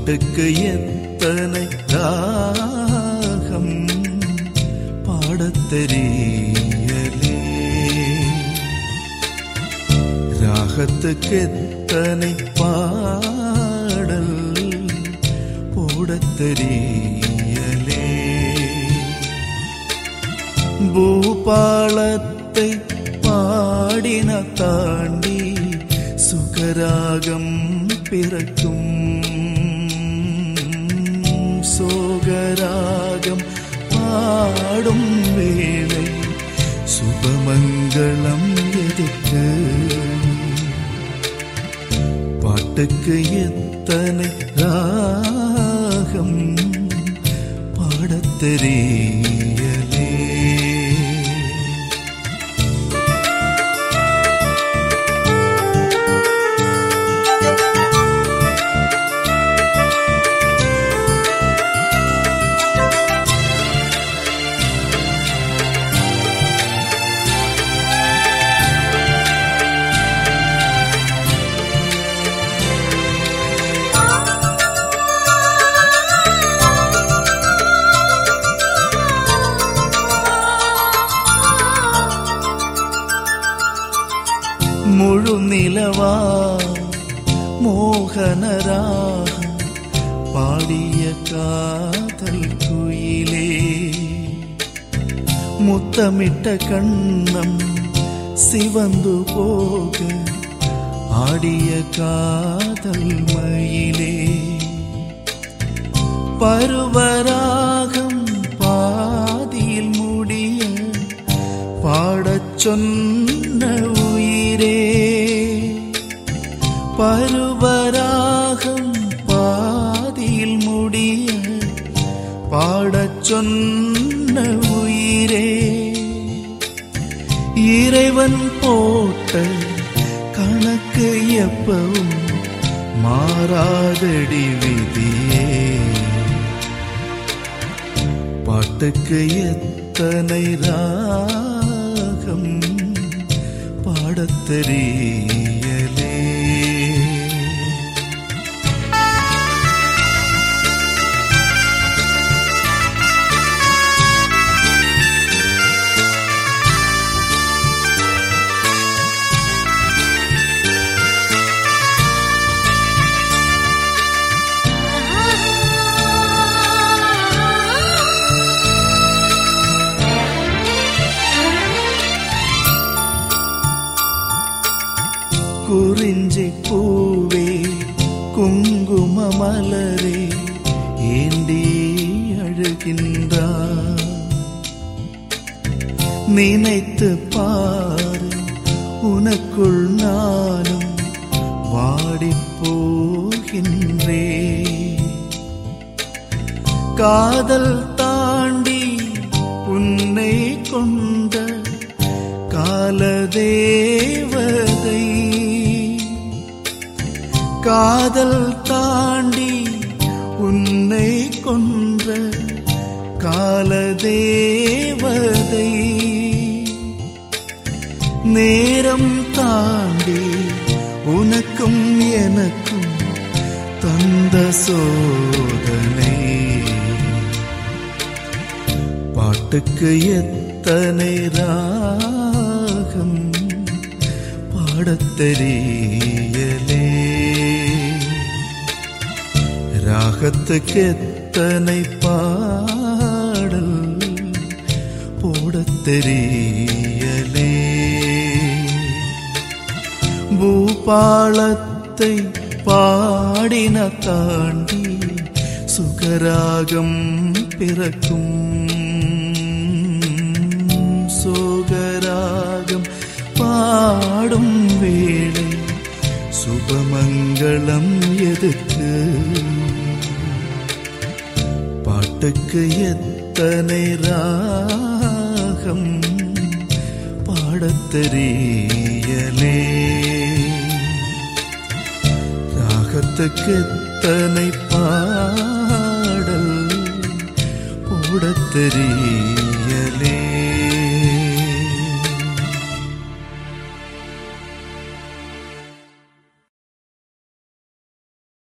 பாட்டுக்கு எத்தனை ராகம் பாடத் தெரியலே ராகத்துக்கு எத்தனை பாடல் போடத் தெரியலே பூபாளத்தை பாடின தாண்டி சுகராகம் பிறக்கும் சோகராகம் பாடும் வேளை சுபமங்களம் எதுக்கு பாட்டுக்கு எத்தனை ராகம் பாடத் தெரியலே முழு நிலவா மோகனராக பாடிய காதல் குயிலே முத்தமிட்ட கண்ணம் சிவந்து போக ஆடிய காதல் மயிலே பருவராகம் பாதியில் முடிய பாடச் சொன்ன உயிரே பருவராகம் பாதியில் முடிய பாடச் சொன்ன உயிரே இறைவன் போட்ட கணக்கு எப்பவும் மாறாதடி விதியே பாட்டுக்கு எத்தனை ராகம் பாடத் தெரியலே குறிஞ்சி பூவே குங்கும மலரே ஏண்டி அழுகின்றார் நினைத்து பாரு உனக்குள் நானும் வாடிப் போகின்றே காதல் தாண்டி உன்னை கொண்ட காலதேவதை காதல் தாண்டி உன்னை கொன்ற காலதேவதை நேரம் தாண்டி உனக்கும் எனக்கும் தந்த சோதனை பாட்டுக்கு எத்தனை ராகம் பாடத் தெரியலே ராகத்துக்கு எத்தனை பாடல் போடத் தெரியலே பூபாளத்தை பாடின தாண்டி சுகராகம் பிறக்கும் சோகராகம் பாடும் வேளை சுபமங்களம் எதுக்கு பாட்டுக்கு எத்தனை ராகம் பாடத் தெரியலே ராகத்துக்கு எத்தனை பாடல் போடத் தெரியலே